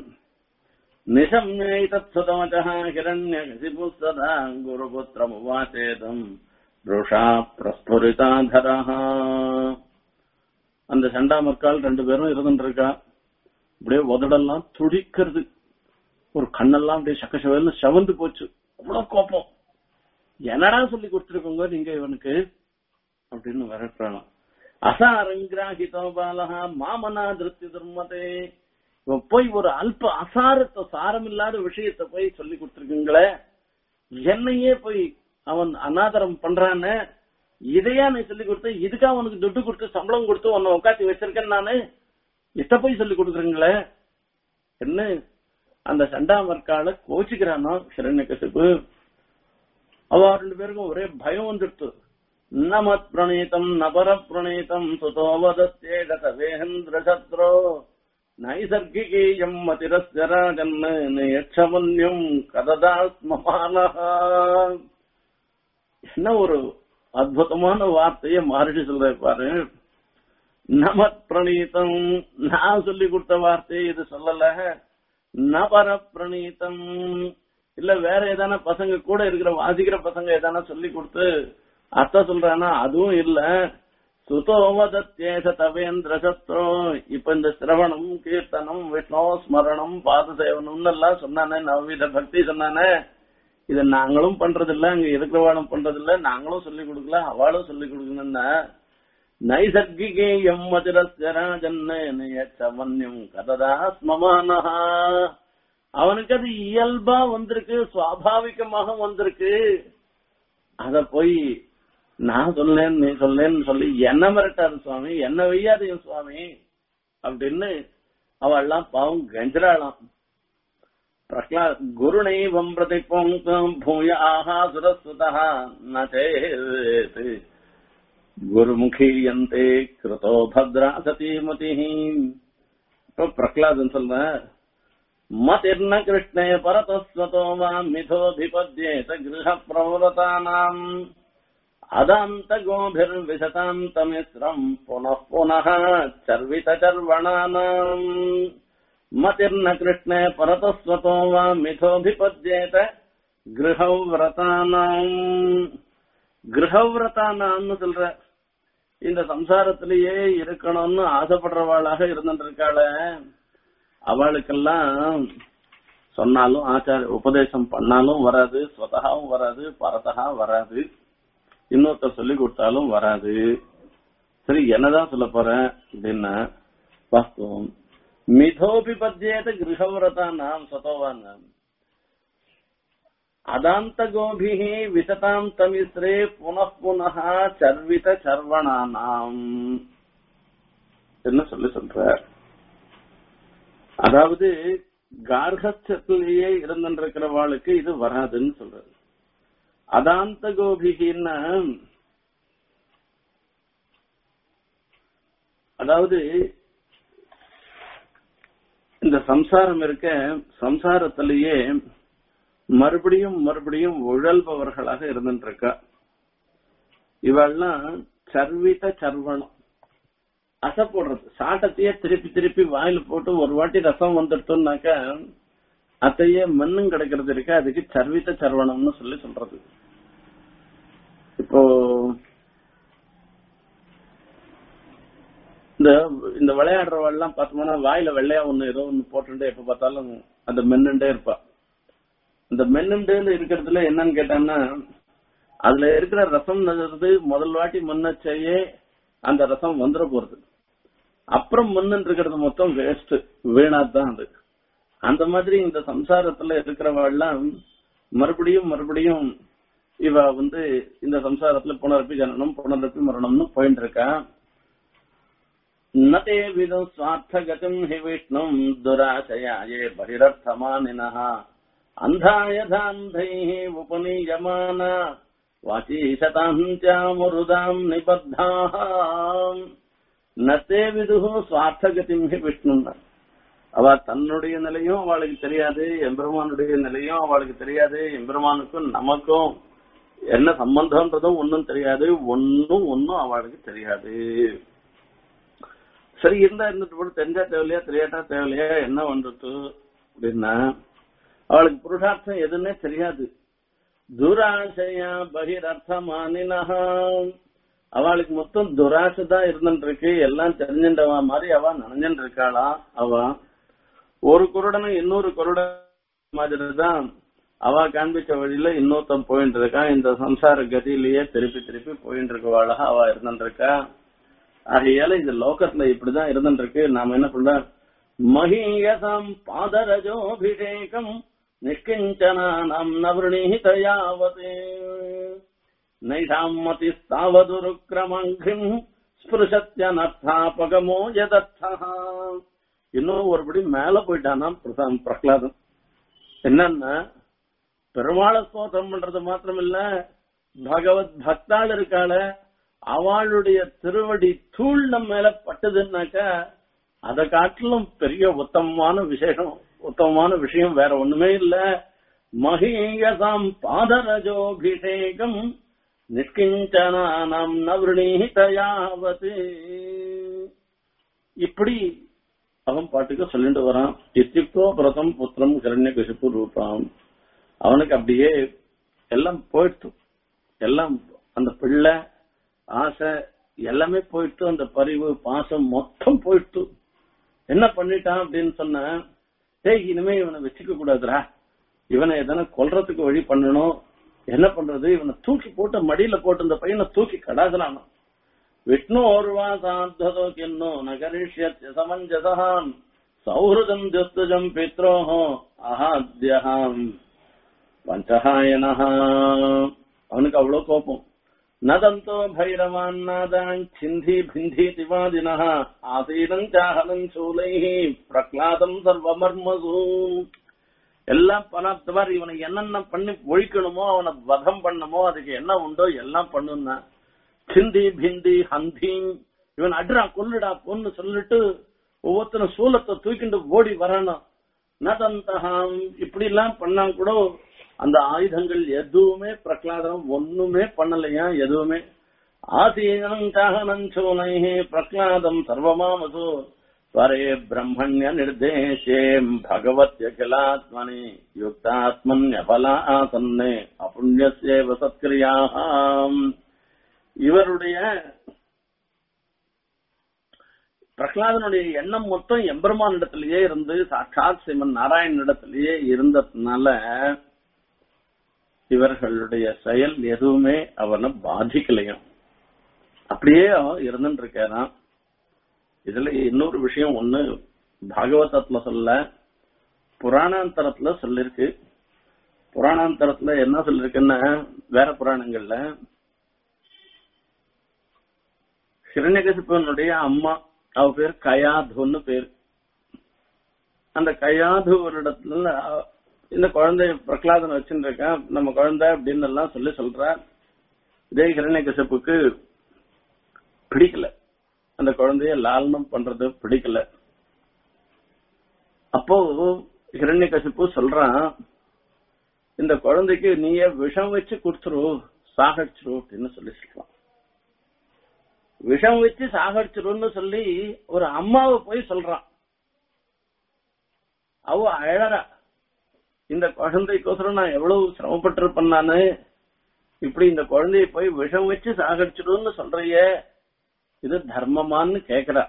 நிசம்யைதத்சுதமஜः हिरण्यकशिपुस्तदा गुरुपुत्रमुवाचेदम् ருஷா பிரஸ்புரிதாதரஹ அந்த சண்டாமற்கால் ரெண்டு பேரும் இருந்துருக்கா அப்படியே உதடெல்லாம் துடிக்கிறது ஒரு கண்ணெல்லாம் அப்படியே சக்கசவல்னு செவந்து போச்சு அவ்வளவு கோபம் என்னடா சொல்லி கொடுத்துருக்கோங்க நீங்க இவனுக்கு அப்படின்னு விரட்டுறான் அசாரங்கிராகிதோ பாலகா மாமனா திருப்தி துர்மதே இவன் போய் ஒரு அல்ப அசாரத்தை சாரமில்லாத விஷயத்த போய் சொல்லி கொடுத்துருக்கீங்களே என்னையே போய் அவன் அனாதரம் பண்றான்னு இதையா நீ சொல்லி கொடுத்து இதுக்கா அவனுக்கு துட்டு கொடுத்து சம்பளம் கொடுத்து உன்னை உட்காந்து வச்சிருக்கேன் நானு இத போய் சொல்லி கொடுக்குறீங்களே என்ன அந்த சண்டாமர்கால கோச்சிக்கிறானோ ஹிரண்யகசிப்பு அவ ரெண்டு பேருக்கும் ஒரே பயம் வந்துடுத்து நமத் பிரணீதம் நபர பிரணீதம் சுதோவதத்தேக தவேந்திர சத்ரோ நைசர்கிகீயம் மதிரஸ்ய ராஜன் நேட்சமன்யம் கததா ஸ்மமானஹா என்ன ஒரு அற்புதமான வார்த்தையை மகர்ஷி சொல்ற பாரு நமத் பிரணீதம் நான் சொல்லி கொடுத்த வார்த்தை இது சொல்லல நபர பிரணீதம் இல்ல வேற ஏதான பசங்க கூட இருக்கிற வாசிக்கிற பசங்க ஏதான சொல்லி கொடுத்து அர்த்தம் சொல்றானா அதுவும் இல்ல சுதோவதத்தேச தவேந்திர சத்ரோ இப்ப இந்த சிரவணம் கீர்த்தனம் விஷ்ணு ஸ்மரணம் பாத சேவனம்னு எல்லாம் சொன்னானே நவவித பக்தி சொன்னானே இத நாங்களும் பண்றது இல்ல அங்க இருக்கிறவாளும் பண்றது இல்ல நாங்களும் சொல்லி கொடுக்கல அவளும் சொல்லி கொடுக்கணும்னா நைசர்கிகே எம் மதிரஸ்ய ராஜன்யம் கததா ஸ்மமானஹா அவனுக்கு அது இயல்பா வந்திருக்கு சுவாபாவிகமாக வந்திருக்கு அத போய் நான் சொல்லேன் நீ சொல்லேன்னு சொல்லி என்ன மிரட்டாரு சுவாமி என்ன வெய்யாதீங்க சுவாமி அப்படின்னு அவெல்லாம் பாவம் கஞ்சராளாம் பிரஹ்லாத் குருணைவம் பிரதிபோங்கம் பூய ஆஹா சுரஸ்வதா நேத் குருமுகீயந்தே கிருதோ பத்ரா சதீமதி இப்போ பிரஹ்லாதன் சொல்ற மதிர்ன கிருஷ்ணே பரதஸ்வதோ வாம் மிதோபிபத்யேத கிருஹ பிரவரதானாம் அதாந்த கோபிர்விசதாம் தமிஸ்ரம் புனః புனः சர்வித சர்வணானாம் மதிர்ன கிருஷ்ணே பரதஸ்வதோ வாம் மிதோபிபத்யேத கிரகவிரதானாம் கிரகவிரதானாம்னு சொல்ற இந்த சம்சாரத்திலேயே இருக்கணும்னு ஆசைப்படுறவாளாக இருந்துட்டு இருக்காள அவளுக்கெல்லாம் சொன்னாலும் ஆச்சார உபதேசம் பண்ணாலும் வராது ஸ்வதகாவும் வராது பரதகா வராது இன்னொருத்தர் சொல்லி கொடுத்தாலும் வராது சரி என்னதான் சொல்ல போறேன் அப்படின்னா வாஸ்தவம் மிதோபி பத்தியேத கிரகவிரதா நாம் சதோவான் அதாந்த கோபி விசதாம் தமிஸ்ரே புனః புனः சர்வித சர்வணானாம் என்ன சொல்லி சொல்ற அதாவது கார்கஸ்திலேயே இருந்திருக்கிறவாளுக்கு இது வராதுன்னு சொல்றது அதாந்த கோபிகின்னா அதாவது இந்த சம்சாரம் இருக்க சம்சாரத்திலேயே மறுபடியும் மறுபடியும் உழல்பவர்களாக இருந்துட்டு இருக்கா இவெல்லாம் சர்வித சர்வணம் அசை போடுறது சாட்டத்தையே திருப்பி திருப்பி வாயில போட்டு ஒரு வாட்டி ரசம் வந்துட்டோம்னாக்க அத்தையே மண்ணும் கிடைக்கிறது இருக்கு அதுக்கு சர்வித்த சர்வணம்னு சொல்லி சொல்றது இப்போ இந்த இந்த விளையாடுறவெல்லாம் பார்த்தோம்னா வாயில வெள்ளையா ஒண்ணு ஏதோ ஒண்ணு போட்டுட்டு எப்ப பார்த்தாலும் அந்த மென்னுண்டே இருப்பா இந்த மென்னுண்டு இருக்கிறதுல என்னன்னு கேட்டான்னா அதுல இருக்கிற ரசம் முதல் வாட்டி முன்னச்சையே அந்த ரசம் வந்துட போறது அப்புறம் முன்னு இருக்கிறது மொத்தம் வேஸ்ட் வீணாதான் அது அந்த மாதிரி இந்த சம்சாரத்துல இருக்கிறவெல்லாம் மறுபடியும் மறுபடியும் இவ வந்து இந்த சம்சாரத்துல புனரப்பி ஜனனம் புனரப்பி மரணம்னு போயிட்டு இருக்கா நதே விதம் சுவார்த்த கதம் ஹி விஷ்ணும் துராசயாயே பகிரர்த்தமானினः अन्धायधान्धैः उपनीयमाना वाची शताञ्चामुरुदाम् निबद्धाः न ते விதுः சுவார்த்தகதிம் ஹி விஷ்ணுன்னா அவ தன்னுடைய நிலையும் அவளுக்கு தெரியாது எம்பெருமானுடைய நிலையும் அவளுக்கு தெரியாது எம்பெருமானுக்கும் நமக்கும் என்ன சம்பந்தம்ன்றதும் ஒன்னும் தெரியாது ஒன்னும் ஒன்னும் அவளுக்கு தெரியாது சரி இருந்தா இருந்துட்டு போட்டு தெரிஞ்சா தேவையில்லையா தெரியாட்டா தேவையில்லையா என்ன வந்துட்டு அப்படின்னா அவளுக்கு புருஷார்த்தம் எதுன்னே தெரியாது துராசையா பகிரர்த்தமானினா அவளுக்கு மொத்தம் துராசை தான் இருந்துட்டு இருக்கு எல்லாம் தெரிஞ்சுட்டவா மாதிரி அவ நனைஞ்சுட்டு இருக்காளா அவ ஒரு குருடனும் இன்னொரு குருடன் மாதிரி தான் அவ காண்பிச்ச வழியில இன்னொருத்தன் போயிட்டு இருக்கான் இந்த சம்சார கதியிலேயே திருப்பி திருப்பி போயிட்டு இருக்கவாளாக அவ இருந்துட்டு இருக்கா ஆகையால இந்த லோகத்துல இப்படிதான் இருந்துட்டு இருக்கு நாம என்ன பண்றோம் மகீயசம் பாதரஜோபிஷேகம் நிஷ்கிஞ்சனானம் நவృణீத யாவதே நைஷாம் மதிஸ்தாவதுருக்ரமங்கிம் ஸ்பிருஷத்யனர்த்தாபகமோ யதர்த்தः இன்னும் ஒருபடி மேல போயிட்டானா பிரசா- பிரகலாதன் என்னன்னா பெருமாளை ஸ்தோத்திரம் பண்றது மாத்திரமில்ல பகவத் பக்தாள் இருக்காள அவளுடைய திருவடி தூள் நம்ம மேல பட்டதுன்னாக்கா அதை காட்டிலும் பெரிய உத்தமமான விசேஷம் உத்தமமான விஷயம் வேற ஒண்ணுமே இல்ல மகீயசாம் பாதரஜோபிஷேகம் நிஷ்கிஞ்சனானாம் நவருணீதயாவத் இப்படி அவன் பாட்டுக்கு சொல்லிட்டு வரான் இத்தியுக்தோ பிரதம் புத்திரம் கிரண்ய கசிப்பு ரூபாம் அவனுக்கு அப்படியே எல்லாம் போயிடுத்து எல்லாம் அந்த பிள்ளை ஆசை எல்லாமே போயிட்டு அந்த பரிவு பாசம் மொத்தம் போயிட்டு என்ன பண்ணிட்டான் அப்படின்னு சொன்ன டேய் இனிமே இவனை வச்சுக்க கூடாதுடா இவனை எதனா கொல்றதுக்கு வழி பண்ணணும் என்ன பண்றது இவனை தூக்கி போட்டு மடியில போட்டு இந்த பையனை தூக்கி கடாதலானோ விஷ்ணு ஓர்வாசாத்வதோ கிண்ணோ நகரிஷ்யத்ய சமஞ்சசகாம் சௌஹൃദம் ஜஸ்துஜம் பித்ரோஹோ அஹாத்யஹாம் பஞ்சஹாயனஹ அவனுக்கு அவ்வளவு கோபம் நதந்தோ பைரவான் நாதான் சிந்தி பிந்தி திவாதினஹ ஆசீனம் சாஹனம் சூலைஹ பிரக்லாதம் சர்வமர்மசூ எல்லாம் பலாத்தவர் இவனை என்னென்ன பண்ணி ஒழிக்கணுமோ அவனை வதம் பண்ணணுமோ அதுக்கு என்ன உண்டோ எல்லாம் பண்ணுன்னா சிந்தி பிந்தி ஹந்தி இவன் அட்ரா கொல்லுடா பொண்ணு சொல்லிட்டு ஒவ்வொருத்தரும் சூலத்தை தூக்கிட்டு ஓடி வரணும் நதந்தகாம் இப்படி எல்லாம் பண்ணா கூட அந்த ஆயுதங்கள் எதுவுமே பிரகலாதனம் ஒண்ணுமே பண்ணலையா எதுவுமே ஆசீனம் சாகனம் சோனைஹே பிரகலாதம் சர்வமாமசு ஸ்வரே பிரம்மண்ய நிர்தேசே பகவத்யகிலாத்மனி யுக்தாத்மன்யபலா ஆசன்னே அபுண்யசேவ சத்கிரியாம் இவருடைய பிரகலாதனுடைய எண்ணம் மொத்தம் எம்பெருமான் இடத்திலேயே இருந்து சாட்சாத் சிவன் நாராயணன் இடத்திலேயே இருந்ததுனால இவர்களுடைய செயல் எதுவுமே அவனை பாதிக்கலையும் அப்படியே அவன் இருந்துட்டு இருக்காராம் இதுல இன்னொரு விஷயம் ஒண்ணு பாகவதத்துல சொல்ல புராணாந்தரத்துல சொல்லிருக்கு புராணாந்தரத்துல என்ன சொல்லிருக்குன்னா வேற புராணங்கள்ல ஹிரண்யகசிப்பனுடைய அம்மா அவ பேர் கயாதுன்னு பேர் அந்த கயாது ஒரு இடத்துல அவ- இந்த குழந்தை பிரகலாதன் வச்சுருக்கான் நம்ம குழந்தை அப்படின்னு எல்லாம் சொல்லி சொல்றா இதே ஹிரண்யகசிப்புக்கு பிடிக்கல அந்த குழந்தைய லாலனம் பண்றது பிடிக்கல அப்போ ஹிரண்யகசிப்பு சொல்றான் இந்த குழந்தைக்கு நீயே விஷம் வச்சு கொடுத்துரு சாகடிச்சிரு அப்படின்னு சொல்லி சொல்றான் விஷம் வச்சு சாகடிச்சிருன்னு சொல்லி ஒரு அம்மாவை போய் சொல்றான் அவ அழறா இந்த குழந்தைக்கோசரம் நான் எவ்வளவு சிரமப்பட்டிருப்பேன் நானு இப்படி இந்த குழந்தைய போய் விஷம் வச்சு சாகடிச்சிடுன்னு சொல்றியே இது தர்மமான்னு கேக்குறா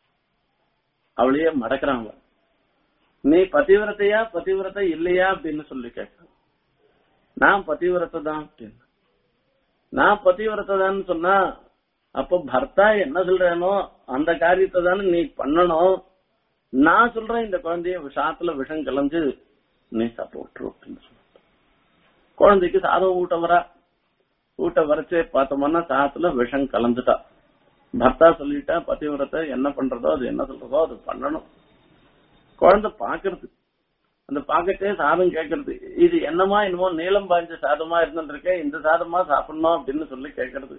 அவளையே மடக்குறாங்க நீ பதிவிரத்தையா பதிவிரத்தை இல்லையா அப்படின்னு சொல்லி கேட்க நான் பதிவிரத்தை தான் அப்படின்னு நான் பதிவிரத்தை தான் சொன்னா அப்போ பர்த்தா என்ன சொல்றேனோ அந்த காரியத்தை தானே நீ பண்ணணும் நான் சொல்றேன் இந்த குழந்தைய விஷாத்துல விஷம் கலந்து நீ சாப்பிட்டு அப்படின்னு சொல்லிட்டு குழந்தைக்கு சாதம் ஊட்ட வரா ஊட்ட வரைச்சே பார்த்தோம்னா சாதத்துல விஷம் கலந்துட்டா பர்த்தா சொல்லிட்டா பதிவிரத்தை என்ன பண்றதோ அது என்ன சொல்றதோ அது பண்ணணும் குழந்தை பாக்குறது அந்த பாக்கெட்டே சாதம் கேட்கறது இது என்னமா என்னமோ நீளம் பாய்ஞ்ச சாதமா இருந்துருக்கேன் இந்த சாதமா சாப்பிடணும் அப்படின்னு சொல்லி கேட்கறது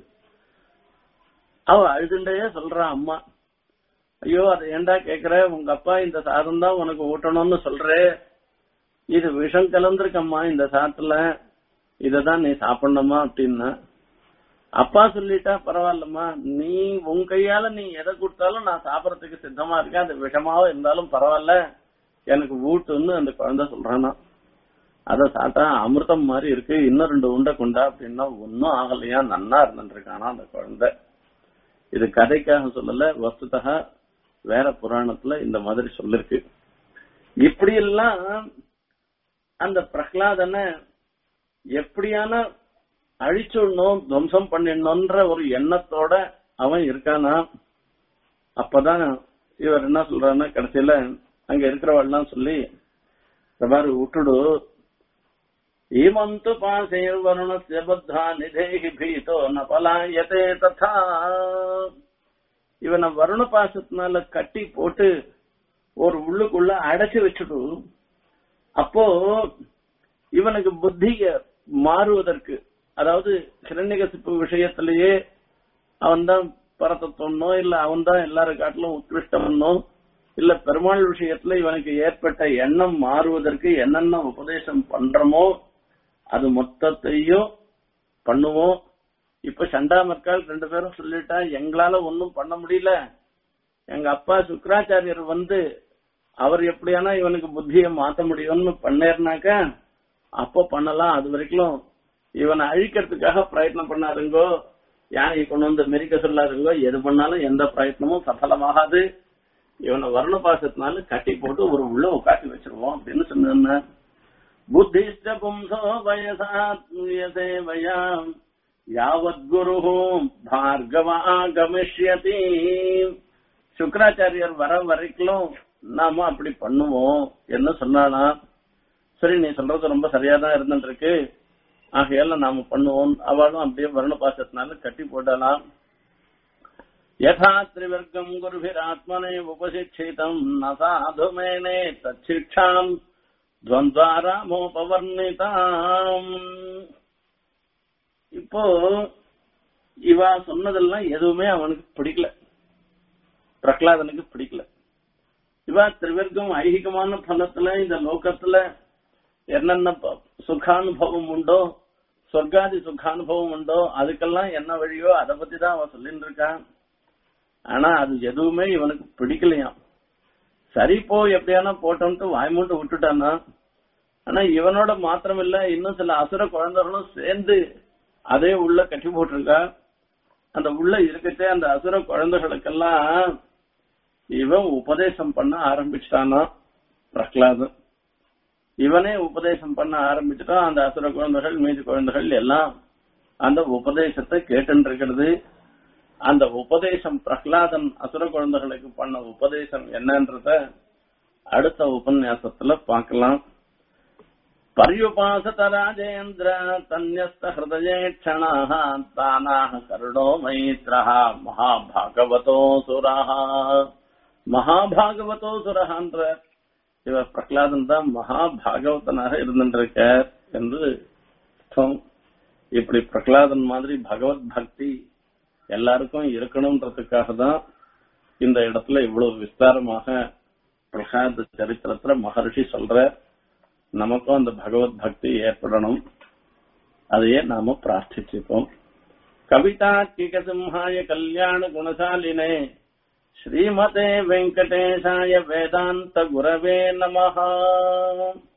அவ அழுதுண்டே சொல்றான் அம்மா ஐயோ அதை ஏன்டா கேக்குற உங்க அப்பா இந்த சாதம் தான் உனக்கு ஊட்டணும்னு சொல்றே இது விஷம் கலந்துருக்கம்மா இந்த சாத்துல இததான் நீ சாப்பிடணுமா அப்படின்னா அப்பா சொல்லிட்டா பரவாயில்லம்மா நீ உன் கையால நீ எதை கொடுத்தாலும் நான் சாப்பிடறதுக்கு சித்தமா இருக்கேன் அது விஷமாவா இருந்தாலும் பரவாயில்ல எனக்கு ஊட்டுன்னு அந்த குழந்தை சொல்றானா அத சாப்பிட்டா அமிர்தம் மாதிரி இருக்கு இன்னும் ரெண்டு உண்டை கொண்டா அப்படின்னா ஒன்னும் ஆகலையா நன்னா இருந்துருக்கானா அந்த குழந்தை இது கதைக்காக சொல்லல வஸ்துதா வேற புராணத்துல இந்த மாதிரி சொல்லிருக்கு இப்படி எல்லாம் அந்த பிரகலாதனை எப்படியான அழிச்சுடணும் துவம்சம் பண்ணிடணும்ன்ற ஒரு எண்ணத்தோட அவன் இருக்கானா அப்பதான் இவர் என்ன சொல்றாருன்னா கடைசியில அங்க இருக்கிறவெல்லாம் சொல்லி இந்த மாதிரி விட்டுடு ஈமந்து பாசைர் வருணஸ்ய பத்தா நிதேகி பீதோ ந பலாயதே ததா இவனை வருண பாசத்தினால கட்டி போட்டு ஒரு உள்ளுக்குள்ள அடைச்சு வச்சுட்டு அப்போ இவனுக்கு புத்திய மாறுவதற்கு அதாவது கிரண்யகசிப்பு விஷயத்திலேயே அவன் தான் பரதத்துவனோ இல்ல அவன் தான் எல்லாரும் காட்டிலும் உத்கிருஷ்டம்னோ இல்ல பெருமாள் விஷயத்துல இவனுக்கு ஏற்பட்ட எண்ணம் மாறுவதற்கு என்னென்ன உபதேசம் பண்றோமோ அது மொத்தத்தையும் பண்ணுவோம் இப்ப சண்டா மக்கால் ரெண்டு பேரும் சொல்லிட்டா எங்களால ஒன்னும் பண்ண முடியல எங்க அப்பா சுக்கராச்சாரியர் வந்து அவர் எப்படியானா இவனுக்கு புத்தியை மாத்த முடியும்னு பண்ணேர்னாக்க அப்ப பண்ணலாம் அது வரைக்கும் இவனை அழிக்கிறதுக்காக பிரயத்னம் பண்ணாருங்கோ யானையை கொண்டு வந்து மெரிக்க சொல்லாருங்கோ எது பண்ணாலும் எந்த பிரயத்னமும் சஃலமாகாது இவனை வர்ண பாசத்தினால கட்டி போட்டு ஒரு உள்ள உட்காட்டி வச்சிருவோம் அப்படின்னு சொன்ன புத்திஷ்ட பும்சோ வயசாத்மயசேவயாம் யாவத் குரு பார்கவா கமிஷ்யதி சுக்கராச்சாரியர் வர வரைக்கும் நாம அப்படி பண்ணுவோம் என்ன சொன்னானா சரி நீ சொல்றது ரொம்ப சரியா தான் இருந்துட்டு இருக்கு ஆகையால நாம பண்ணுவோம் அவளும் அப்படியே வருண பாசத்தினால கட்டி போடலாம் யதா திரிவர்க்கம் குருபிராத்மனே உபசிக்ஷிதம் ந சாதுமேனே தச்சிக்ஷாம் துவந்தாராமோபவர்ணிதாம் இப்போ இவா சொன்னதெல்லாம் எதுவுமே அவனுக்கு பிடிக்கல பிரகலாதனுக்கு பிடிக்கல இவா திரிவர்க்கம் ஐகிகமான பலத்துல இந்த லோகத்துல என்னென்ன ப- சுகானுபவம் உண்டோ சொர்க்காதி சுகானுபவம் உண்டோ அதுக்கெல்லாம் என்ன வழியோ அதை பத்தி தான் அவன் சொல்லிட்டு இருக்கான் ஆனா அது எதுவுமே இவனுக்கு பிடிக்கலையாம் சரி போ எப்படியானா போட்டோன்ட்டு வாய்மூண்டு விட்டுட்டானா ஆனா இவனோட மாத்திரம் இல்ல இன்னும் சில அசுர குழந்தைகளும் சேர்ந்து அதே உள்ள கட்டி போட்டிருக்கா அந்த உள்ள இருக்கச்சே அந்த அசுர குழந்தைகளுக்கெல்லாம் இவன் உபதேசம் பண்ண ஆரம்பிச்சிட்டானா பிரகலாதன் இவனே உபதேசம் பண்ண ஆரம்பிச்சுட்டான் அந்த அசுர குழந்தைகள் மீதி குழந்தைகள் எல்லாம் அந்த உபதேசத்தை கேட்டு இருக்கிறது அந்த உபதேசம் பிரகலாதன் அசுர குழந்தைகளுக்கு பண்ண உபதேசம் என்னன்றத அடுத்த உபன்யாசத்துல பார்க்கலாம் பரியுபாசத ராஜேந்திர தன்யஸ்த ஹிருதயே க்ஷணாः தானாः கருணோ மைத்ரः மகாபாகவதோ சுரः மகாபாகவதோ சுரஹான்ற இவ பிரகலாதன் தான் மகாபாகவதனாக இருந்திருக்கார் என்று அர்த்தம். இப்படி பிரகலாதன் மாதிரி பகவத் பக்தி எல்லாருக்கும் இருக்கணும்ன்றதுக்காக தான் இந்த இடத்துல இவ்வளவு விஸ்தாரமாக பிரகலாத சரித்திரத்துல மகர்ஷி சொல்ற நமக்கும் அந்த பகவத் பக்தி ஏற்படணும் அதையே நாம பிரார்த்திச்சுப்போம் கவிதாத்கிக சிம்ஹாய கல்யாண குணசாலினே ஸ்ரீமதே வெங்கடேஷாய வேதாந்த குரவே நமஹா